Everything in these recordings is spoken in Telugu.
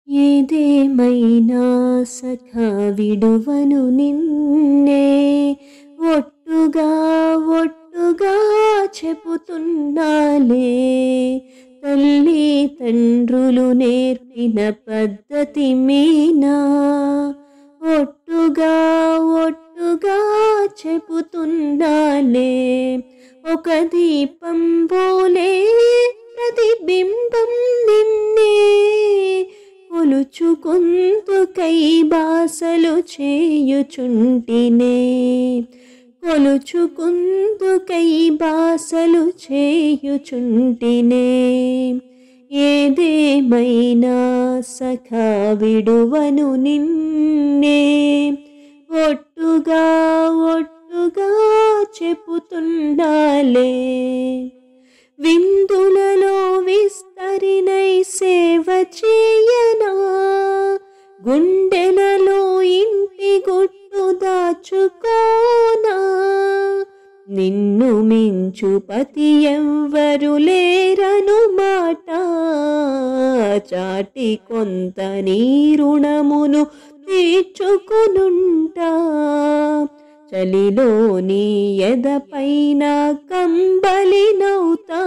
ఏదేమైనా సఖ విడువను నిన్నే ఒట్టుగా ఒట్టుగా చెబుతున్నాలే తల్లి తండ్రులు నేర్పిన పద్ధతి మీనా ఒట్టుగా ఒట్టుగా చెబుతున్నాలే ఒక దీపం పోలే ప్రతిబింబం నిన్నే కొలుచుకుందుకై బాసలు చేయుచుంటినే కొలుచుకుందుకై బాసలు చేయుచుంటినే ఏదేమైనా సఖా విడువను నిన్నే ఒట్టుగా ఒట్టుగా చెప్పుతుండాలే విందులలో విస్తరినై సేవ చేయనా గుండెలలో ఇంటి గుట్టు దాచుకోనా నిన్ను మించు పతి ఎవ్వరు లేరను మాట చాటి కొంత నీ రుణమును తీర్చుకునుంటా చలిలోని ఎదపైన కంబలినవుతా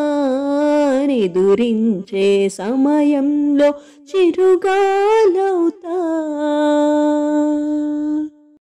నిదురించే సమయంలో చిరుగాలవుతా